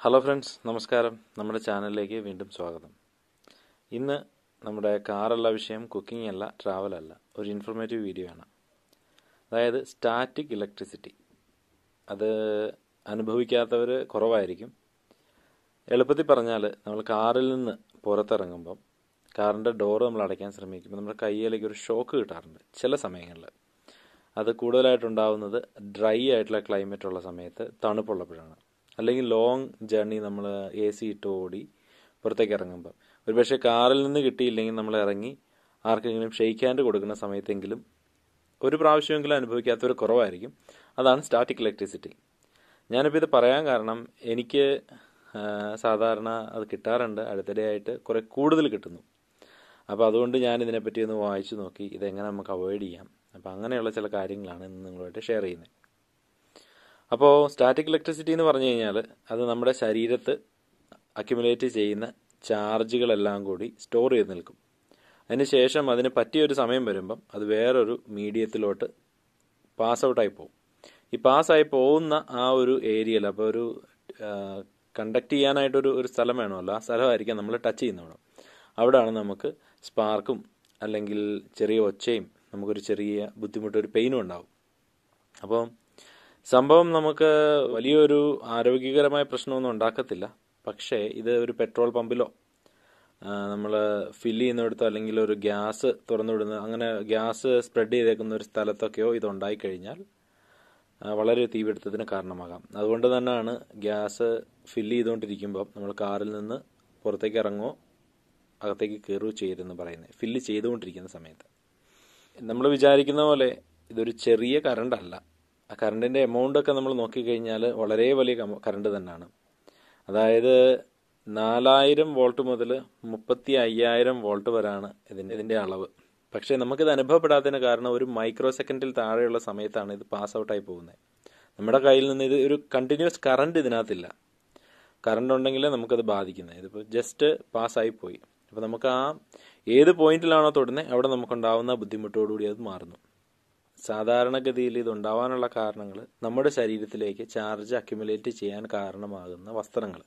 hello friends നമസ്കാരം നമ്മുടെ ചാനലിലേക്ക് വീണ്ടും സ്വാഗതം ഇന്ന് നമ്മുടെ കാറല്ല വിഷയം കുക്കിംഗ് അല്ല ട്രാവൽ അല്ല ഒരു ഇൻഫോർമേറ്റീവ് വീഡിയോ ആണ് അതായത് സ്റ്റാറ്റിക് ഇലക്ട്രിസിറ്റി അത് അനുഭവിക്കാത്തവർ കുറവായിരിക്കും എളുപ്പത്തിൽ പറഞ്ഞാൽ നമ്മൾ കാറിൽ നിന്ന് പുറത്തിറങ്ങുമ്പം കാറിൻ്റെ ഡോറ് നമ്മൾ അടയ്ക്കാൻ ശ്രമിക്കുമ്പോൾ നമ്മുടെ കയ്യിലേക്ക് ഒരു ഷോക്ക് കിട്ടാറുണ്ട് ചില സമയങ്ങളിൽ അത് കൂടുതലായിട്ടുണ്ടാവുന്നത് ഡ്രൈ ആയിട്ടുള്ള ക്ലൈമറ്റ് ഉള്ള സമയത്ത് തണുപ്പുള്ളപ്പോഴാണ് അല്ലെങ്കിൽ ലോങ് ജേർണി നമ്മൾ എ സി ഇട്ട് ഓടി പുറത്തേക്ക് ഇറങ്ങുമ്പോൾ ഒരുപക്ഷെ കാറിൽ നിന്ന് കിട്ടിയില്ലെങ്കിൽ നമ്മൾ ഇറങ്ങി ആർക്കെങ്കിലും ഷെയ്ക്ക് ഹാൻഡ് കൊടുക്കുന്ന സമയത്തെങ്കിലും ഒരു പ്രാവശ്യമെങ്കിലും അനുഭവിക്കാത്തവർ കുറവായിരിക്കും അതാണ് സ്റ്റാറ്റിക് ഇലക്ട്രിസിറ്റി ഞാനിപ്പോൾ ഇത് പറയാൻ കാരണം എനിക്ക് ആ, സാധാരണ അത് കിട്ടാറുണ്ട് അടുത്തിടെയായിട്ട് കുറേ കൂടുതൽ കിട്ടുന്നു അപ്പോൾ അതുകൊണ്ട് ഞാൻ ഇതിനെപ്പറ്റി ഒന്ന് വായിച്ചു നോക്കി ഇതെങ്ങനെ നമുക്ക് അവോയ്ഡ് ചെയ്യാം അപ്പോൾ അങ്ങനെയുള്ള ചില കാര്യങ്ങളാണ് ഇന്ന് നിങ്ങളുമായിട്ട് ഷെയർ ചെയ്യുന്നത് അപ്പോൾ സ്റ്റാറ്റിക് ഇലക്ട്രിസിറ്റി എന്ന് പറഞ്ഞു കഴിഞ്ഞാൽ അത് നമ്മുടെ ശരീരത്ത് അക്യുമുലേറ്റ് ചെയ്യുന്ന ചാർജുകളെല്ലാം കൂടി സ്റ്റോർ ചെയ്ത് നിൽക്കും അതിനുശേഷം അതിന് പറ്റിയൊരു സമയം വരുമ്പം അത് വേറൊരു മീഡിയത്തിലോട്ട് പാസ് ഔട്ടായി പോകും ഈ പാസ്സായി പോകുന്ന ആ ഒരു ഏരിയയിൽ അപ്പോൾ ഒരു കണ്ടക്ട് ചെയ്യാനായിട്ടൊരു ഒരു സ്ഥലം വേണമല്ലോ ആ സ്ഥലമായിരിക്കാം നമ്മൾ ടച്ച് ചെയ്യുന്നവിടെ അവിടെയാണ് നമുക്ക് സ്പാർക്കും അല്ലെങ്കിൽ ചെറിയ ഒച്ചയും നമുക്കൊരു ചെറിയ ബുദ്ധിമുട്ട് ഒരു പെയിനും ഉണ്ടാവും അപ്പോൾ സംഭവം നമുക്ക് വലിയൊരു ആരോഗ്യകരമായ പ്രശ്നമൊന്നും ഉണ്ടാക്കത്തില്ല പക്ഷേ ഇത് ഒരു പെട്രോൾ പമ്പിലോ നമ്മൾ ഫില്ല് ചെയ്യുന്നിടത്തോ അല്ലെങ്കിൽ ഒരു ഗ്യാസ് തുറന്നു വിടുന്ന അങ്ങനെ ഗ്യാസ് സ്പ്രെഡ് ചെയ്തേക്കുന്ന ഒരു സ്ഥലത്തൊക്കെയോ ഇത് ഉണ്ടായിക്കഴിഞ്ഞാൽ ആ, വളരെ തീപിടുത്തത്തിന് കാരണമാകാം അതുകൊണ്ട് തന്നെയാണ് ഗ്യാസ് ഫില്ല് ചെയ്തുകൊണ്ടിരിക്കുമ്പോൾ നമ്മൾ കാറിൽ നിന്ന് പുറത്തേക്ക് ഇറങ്ങുമോ അകത്തേക്ക് കയറുകയോ ചെയ്യരുതെന്ന് പറയുന്നത് ഫില്ല് ചെയ്തുകൊണ്ടിരിക്കുന്ന സമയത്ത് നമ്മൾ വിചാരിക്കുന്ന പോലെ ഇതൊരു ചെറിയ കറണ്ട് അല്ല ആ കറണ്ടിൻ്റെ എമൗണ്ട് ഒക്കെ നമ്മൾ നോക്കിക്കഴിഞ്ഞാൽ വളരെ വലിയ കറണ്ട് തന്നെയാണ് അതായത് നാലായിരം വോൾട്ട് മുതൽ മുപ്പത്തി അയ്യായിരം വോൾട്ട് വരെയാണ് ഇതിൻ്റെ ഇതിൻ്റെ അളവ് പക്ഷേ നമുക്കിത് അനുഭവപ്പെടാത്തതിന് കാരണം ഒരു മൈക്രോ സെക്കൻഡിൽ താഴെയുള്ള സമയത്താണ് ഇത് പാസ് ഔട്ടായി പോകുന്നത് നമ്മുടെ കയ്യിൽ നിന്ന് ഇത് ഒരു കണ്ടിന്യൂസ് കറണ്ട് ഇതിനകത്തില്ല കറണ്ട് ഉണ്ടെങ്കിലേ നമുക്കത് ബാധിക്കുന്നത് ഇതിപ്പോൾ ജസ്റ്റ് പാസ്സായി പോയി അപ്പോൾ നമുക്ക് ആ ഏത് പോയിന്റിലാണോ തൊടുന്നത് അവിടെ നമുക്കുണ്ടാവുന്ന ബുദ്ധിമുട്ടോടുകൂടി അത് മാറുന്നു സാധാരണഗതിയിൽ ഇത് ഉണ്ടാവാനുള്ള കാരണങ്ങൾ നമ്മുടെ ശരീരത്തിലേക്ക് ചാർജ് അക്യുമുലേറ്റ് ചെയ്യാൻ കാരണമാകുന്ന വസ്ത്രങ്ങൾ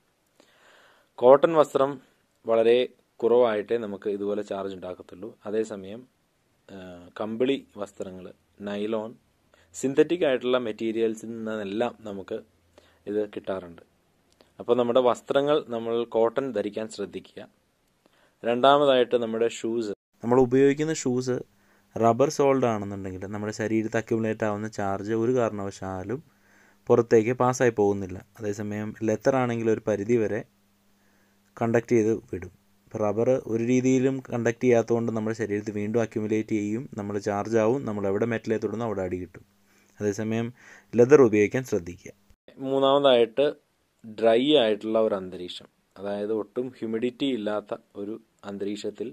കോട്ടൺ വസ്ത്രം വളരെ കുറവായിട്ടേ നമുക്ക് ഇതുപോലെ ചാർജ് ഉണ്ടാക്കത്തുള്ളൂ അതേസമയം ആ, കമ്പിളി വസ്ത്രങ്ങൾ നൈലോൺ സിന്തറ്റിക് ആയിട്ടുള്ള മെറ്റീരിയൽസിൽ നിന്നെല്ലാം നമുക്ക് ഇത് കിട്ടാറുണ്ട് അപ്പോൾ നമ്മുടെ വസ്ത്രങ്ങൾ നമ്മൾ കോട്ടൺ ധരിക്കാൻ ശ്രദ്ധിക്കുക രണ്ടാമതായിട്ട് നമ്മുടെ ഷൂസ് നമ്മൾ ഉപയോഗിക്കുന്ന ഷൂസ് റബ്ബർ സോൾഡ് ആണെന്നുണ്ടെങ്കിൽ നമ്മുടെ ശരീരത്തിൽ അക്യുമുലേറ്റ് ആവുന്ന ചാർജ് ഒരു കാരണവശാലും പുറത്തേക്ക് പാസ്സായി പോകുന്നില്ല അതേസമയം ലെത്തർ ആണെങ്കിൽ ഒരു പരിധി വരെ കണ്ടക്ട് ചെയ്ത് വിടും ഇപ്പോൾ റബ്ബർ ഒരു രീതിയിലും കണ്ടക്ട് ചെയ്യാത്തതുകൊണ്ട് നമ്മുടെ ശരീരത്തിൽ വീണ്ടും അക്യുമുലേറ്റ് ചെയ്യും നമ്മൾ ചാർജ് ആവും നമ്മൾ എവിടെ മെറ്റലേ തൊടുന്നോ അവിടെ അടി കിട്ടും അതേസമയം ലെതർ ഉപയോഗിക്കാൻ ശ്രദ്ധിക്കുക മൂന്നാമതായിട്ട് ഡ്രൈ ആയിട്ടുള്ള ഒരു അന്തരീക്ഷം അതായത് ഒട്ടും ഹ്യൂമിഡിറ്റി ഇല്ലാത്ത ഒരു അന്തരീക്ഷത്തിൽ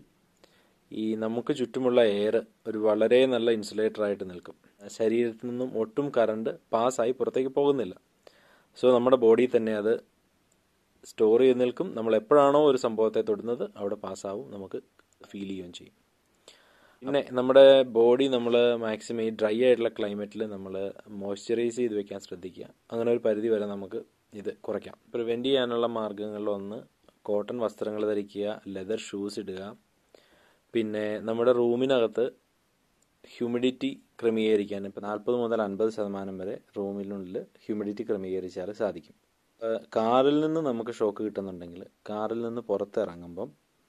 ഈ നമുക്ക് ചുറ്റുമുള്ള എയർ ഒരു വളരെ നല്ല ഇൻസുലേറ്റർ ആയിട്ട് നിൽക്കും ശരീരത്തിൽ നിന്നും ഒട്ടും കറണ്ട് പാസ്സായി പുറത്തേക്ക് പോകുന്നില്ല സോ നമ്മുടെ ബോഡിയിൽ തന്നെ അത് സ്റ്റോർ ചെയ്ത് നിൽക്കും നമ്മൾ എപ്പോഴാണോ ഒരു സംഭവത്തെ തൊടുന്നത് അവിടെ പാസ്സാവും നമുക്ക് ഫീൽ ചെയ്യുകയും ചെയ്യും പിന്നെ നമ്മുടെ ബോഡി നമ്മൾ മാക്സിമം ഈ ഡ്രൈ ആയിട്ടുള്ള ക്ലൈമറ്റിൽ നമ്മൾ മോയ്സ്ചറൈസ് ചെയ്ത് വെക്കാൻ ശ്രദ്ധിക്കുക അങ്ങനെ ഒരു പരിധി വരെ നമുക്ക് ഇത് കുറയ്ക്കാം പ്രിവെൻറ്റ് ചെയ്യാനുള്ള മാർഗ്ഗങ്ങളിലൊന്ന് കോട്ടൺ വസ്ത്രങ്ങൾ ധരിക്കുക ലെതർ ഷൂസ് ഇടുക പിന്നെ നമ്മുടെ റൂമിനകത്ത് ഹ്യൂമിഡിറ്റി ക്രമീകരിക്കാൻ ഇപ്പോൾ നാൽപ്പത് മുതൽ അൻപത് ശതമാനം വരെ റൂമിനുള്ളിൽ ഹ്യൂമിഡിറ്റി ക്രമീകരിച്ചാൽ സാധിക്കും ഏഹ് കാറിൽ നിന്ന് നമുക്ക് ഷോക്ക് കിട്ടുന്നുണ്ടെങ്കിൽ കാറിൽ നിന്ന് പുറത്തിറങ്ങുമ്പം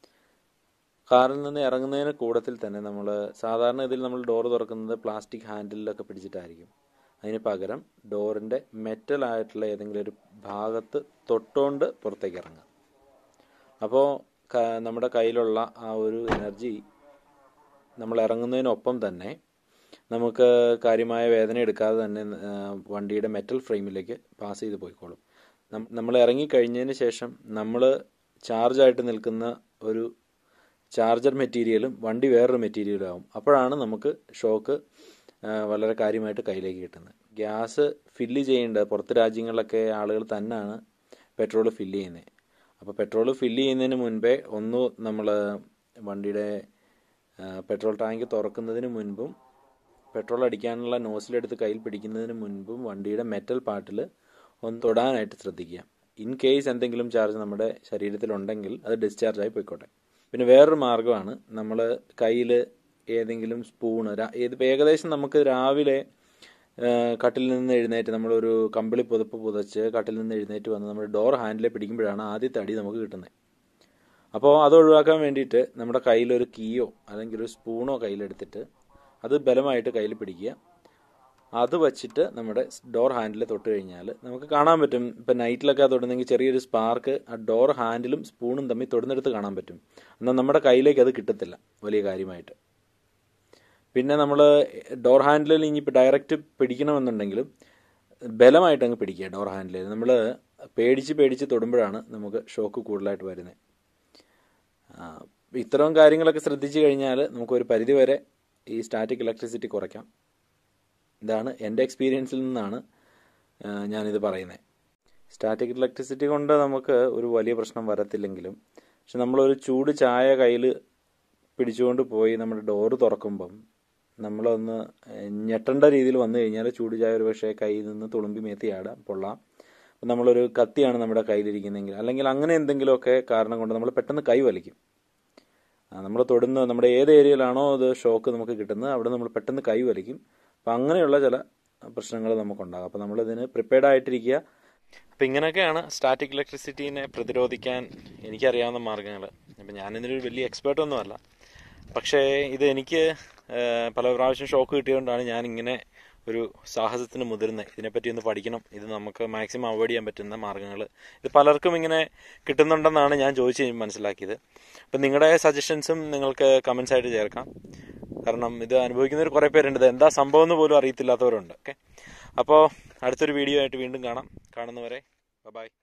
കാറിൽ നിന്ന് ഇറങ്ങുന്നതിന് കൂടത്തിൽ തന്നെ നമ്മൾ സാധാരണ ഇതിൽ നമ്മൾ ഡോർ തുറക്കുന്നത് പ്ലാസ്റ്റിക് ഹാൻഡിലൊക്കെ പിടിച്ചിട്ടായിരിക്കും അതിന് പകരം ഡോറിൻ്റെ മെറ്റൽ ആയിട്ടുള്ള ഏതെങ്കിലും ഒരു ഭാഗത്ത് തൊട്ടുകൊണ്ട് പുറത്തേക്ക് ഇറങ്ങുക അപ്പോൾ നമ്മുടെ കയ്യിലുള്ള ആ ഒരു എനർജി നമ്മൾ ഇറങ്ങുന്നതിനൊപ്പം തന്നെ നമുക്ക് കാര്യമായ വേദന എടുക്കാതെ തന്നെ ആ, വണ്ടിയുടെ മെറ്റൽ ഫ്രെയിമിലേക്ക് പാസ് ചെയ്ത് പോയിക്കോളും നം- നമ്മൾ ഇറങ്ങിക്കഴിഞ്ഞതിന് ശേഷം നമ്മൾ ചാർജായിട്ട് നിൽക്കുന്ന ഒരു ചാർജർ മെറ്റീരിയലും വണ്ടി വേറൊരു മെറ്റീരിയലും ആവും അപ്പോഴാണ് നമുക്ക് ഷോക്ക് വളരെ കാര്യമായിട്ട് കയ്യിലേക്ക് കിട്ടുന്നത് ഗ്യാസ് ഫില്ല് ചെയ്യേണ്ടത് പുറത്ത് രാജ്യങ്ങളിലൊക്കെ ആളുകൾ തന്നെയാണ് പെട്രോൾ ഫില്ല് ചെയ്യുന്നത് അപ്പോൾ പെട്രോൾ ഫില്ല് ചെയ്യുന്നതിന് മുൻപേ ഒന്ന് നമ്മൾ വണ്ടിയുടെ ആ, പെട്രോൾ ടാങ്ക് തുറക്കുന്നതിന് മുൻപും പെട്രോൾ അടിക്കാനുള്ള നോസിലെടുത്ത് കയ്യിൽ പിടിക്കുന്നതിന് മുൻപും വണ്ടിയുടെ മെറ്റൽ പാർട്ടിൽ ഒന്ന് തൊടാനായിട്ട് ശ്രദ്ധിക്കുക ഇൻ കേസ് എന്തെങ്കിലും ചാർജ് നമ്മുടെ ശരീരത്തിലുണ്ടെങ്കിൽ അത് ഡിസ്ചാർജ് ആയി പോയിക്കോട്ടെ പിന്നെ വേറൊരു മാർഗ്ഗമാണ് നമ്മൾ കയ്യിൽ ഏതെങ്കിലും സ്പൂണ് ഇത് ഏകദേശം നമുക്ക് രാവിലെ ആ, കട്ടിൽ നിന്ന് എഴുന്നേറ്റ് നമ്മളൊരു കമ്പിളി പുതപ്പ് പുതച്ച് കട്ടിൽ നിന്ന് എഴുന്നേറ്റ് വന്ന് നമ്മൾ ഡോർ ഹാൻഡിലെ പിടിക്കുമ്പോഴാണ് ആദ്യത്തെ അടി നമുക്ക് കിട്ടുന്നത് അപ്പോൾ അത് ഒഴിവാക്കാൻ വേണ്ടിയിട്ട് നമ്മുടെ കയ്യിലൊരു കീയോ അല്ലെങ്കിൽ ഒരു സ്പൂണോ കയ്യിലെടുത്തിട്ട് അത് ബലമായിട്ട് കയ്യിൽ പിടിക്കുക അത് വച്ചിട്ട് നമ്മുടെ ഡോർ ഹാൻഡിൽ തൊട്ട് കഴിഞ്ഞാൽ നമുക്ക് കാണാൻ പറ്റും ഇപ്പം നൈറ്റിലൊക്കെ തൊടുന്നെങ്കിൽ ചെറിയൊരു സ്പാർക്ക് ആ ഡോർ ഹാൻഡിലും സ്പൂണും തമ്മിൽ തൊടുന്നെടുത്ത് കാണാൻ പറ്റും എന്നാൽ നമ്മുടെ കയ്യിലേക്ക് അത് കിട്ടത്തില്ല വലിയ കാര്യമായിട്ട് പിന്നെ നമ്മൾ ഡോർ ഹാൻഡിലിൽ ഇനിയിപ്പോൾ ഡയറക്റ്റ് പിടിക്കണമെന്നുണ്ടെങ്കിലും ബലമായിട്ട് അങ്ങ് പിടിക്കുക ഡോർ ഹാൻഡിലിൽ നമ്മൾ പേടിച്ച് പേടിച്ച് തൊടുമ്പോഴാണ് നമുക്ക് ഷോക്ക് കൂടുതലായിട്ട് വരുന്നത് ആ, ഇത്തരം കാര്യങ്ങളൊക്കെ ശ്രദ്ധിച്ചു കഴിഞ്ഞാൽ നമുക്കൊരു പരിധി വരെ ഈ സ്റ്റാറ്റിക് ഇലക്ട്രിസിറ്റി കുറയ്ക്കാം ഇതാണ് എൻ്റെ എക്സ്പീരിയൻസിൽ നിന്നാണ് ആ, ഞാനിത് പറയുന്നത് സ്റ്റാറ്റിക് ഇലക്ട്രിസിറ്റി കൊണ്ട് നമുക്ക് ഒരു വലിയ പ്രശ്നം വരത്തില്ലെങ്കിലും പക്ഷെ നമ്മളൊരു ചൂട് ചായ കയ്യിൽ പിടിച്ചുകൊണ്ട് പോയി നമ്മുടെ ഡോറ് തുറക്കുമ്പം നമ്മളൊന്ന് ഞെട്ടേണ്ട രീതിയിൽ വന്നു കഴിഞ്ഞാൽ ചൂട് ചായ ഒരു പക്ഷേ കയ്യിൽ നിന്ന് തുളുമ്പി മേത്തിയാടാം പൊള്ളാം അപ്പം നമ്മളൊരു കത്തിയാണ് നമ്മുടെ കയ്യിലിരിക്കുന്നതെങ്കിൽ അല്ലെങ്കിൽ അങ്ങനെ എന്തെങ്കിലുമൊക്കെ കാരണം കൊണ്ട് നമ്മൾ പെട്ടെന്ന് കൈ വലിക്കും നമ്മൾ തൊടുന്ന നമ്മുടെ ഏത് ഏരിയയിലാണോ അത് ഷോക്ക് നമുക്ക് കിട്ടുന്നത് അവിടെ നമ്മൾ പെട്ടെന്ന് കൈ വലിക്കും അപ്പം അങ്ങനെയുള്ള ചില പ്രശ്നങ്ങൾ നമുക്കുണ്ടാകും അപ്പം നമ്മളിതിന് പ്രിപ്പയർഡ് ആയിട്ടിരിക്കുക അപ്പം ഇങ്ങനെയൊക്കെയാണ് സ്റ്റാറ്റിക് ഇലക്ട്രിസിറ്റീനെ പ്രതിരോധിക്കാൻ എനിക്കറിയാവുന്ന മാർഗ്ഗങ്ങൾ അപ്പം ഞാനിതിനൊരു വലിയ എക്സ്പേർട്ടൊന്നുമല്ല പക്ഷേ ഇത് എനിക്ക് ഏഹ്, പല പ്രാവശ്യം ഷോക്ക് കിട്ടിയതുകൊണ്ടാണ് ഞാൻ ഇങ്ങനെ ഒരു സാഹസത്തിന് മുതിർന്നത് ഇതിനെപ്പറ്റി ഒന്ന് പഠിക്കണം ഇത് നമുക്ക് മാക്സിമം അവോയ്ഡ് ചെയ്യാൻ പറ്റുന്ന മാർഗ്ഗങ്ങൾ ഇത് പലർക്കും ഇങ്ങനെ കിട്ടുന്നുണ്ടെന്നാണ് ഞാൻ ചോദിച്ച് കഴിഞ്ഞ് മനസ്സിലാക്കിയത് അപ്പം നിങ്ങളുടെ സജഷൻസും നിങ്ങൾക്ക് കമൻസ് ആയിട്ട് ചേർക്കാം കാരണം ഇത് അനുഭവിക്കുന്നവർ കുറേ പേരുണ്ട് ഇത് എന്താ സംഭവം എന്ന് പോലും അറിയത്തില്ലാത്തവരുണ്ട് ഓക്കെ അപ്പോൾ അടുത്തൊരു വീഡിയോ ആയിട്ട് വീണ്ടും കാണാം കാണുന്നവരെ ബൈ